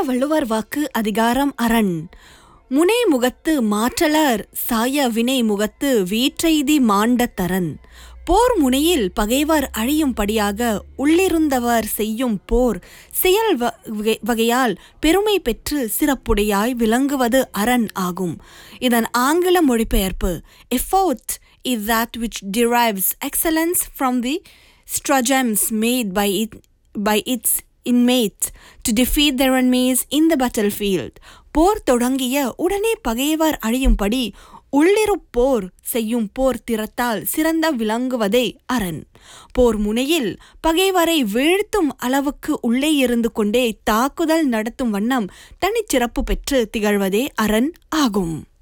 வள்ளுவர் வாக்கு அதிகாரம் அரண் முனை முகத்து மாற்றலர் சாய வினை முகத்து வீற்றெய்தி மாண்ட தரன் போர் முனையில் பகைவர் அழியும்படியாக உள்ளிருந்தவர் செய்யும் போர் செயல் வ- வகை- வகையால் பெருமை பெற்று சிறப்புடையாய் விளங்குவது அரண் ஆகும் இதன் ஆங்கில மொழிபெயர்ப்பு effort is that which derives excellence from the stratagems made by it by its inmates to defeat their enemies in the battlefield. போர் தொடங்கிய உடனே பகைவர் அழியும்படி உள்ளிருப்போர் செய்யும் போர் திறத்தால் சிறந்த விளங்குவதே அரண் போர் முனையில் பகைவரை வீழ்த்தும் அளவுக்கு உள்ளே இருந்து கொண்டே தாக்குதல் நடத்தும் வண்ணம் தனிச்சிறப்பு பெற்று திகழ்வதே அரண் ஆகும்